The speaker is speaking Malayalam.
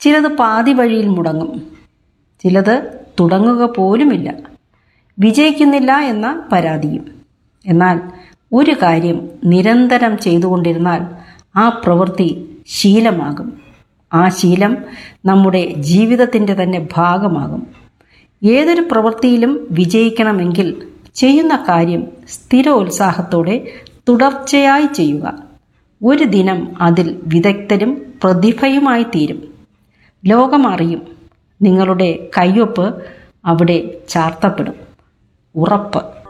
ചിലത് പാതി വഴിയിൽ മുടങ്ങും ചിലത് തുടങ്ങുക പോലുമില്ല വിജയിക്കുന്നില്ല എന്ന പരാതിയും എന്നാൽ ഒരു കാര്യം നിരന്തരം ചെയ്തുകൊണ്ടിരുന്നാൽ ആ പ്രവൃത്തി ശീലമാകും ആ ശീലം നമ്മുടെ ജീവിതത്തിൻ്റെ തന്നെ ഭാഗമാകും ഏതൊരു പ്രവൃത്തിയിലും വിജയിക്കണമെങ്കിൽ ചെയ്യുന്ന കാര്യം സ്ഥിരോത്സാഹത്തോടെ തുടർച്ചയായി ചെയ്യുക ഒരു ദിനം അതിൽ വിദഗ്ധരും പ്രതിഭയുമായി തീരും ലോകം അറിയും നിങ്ങളുടെ കയ്യൊപ്പ് അവിടെ ചാർത്തപ്പെടും ഉറപ്പ്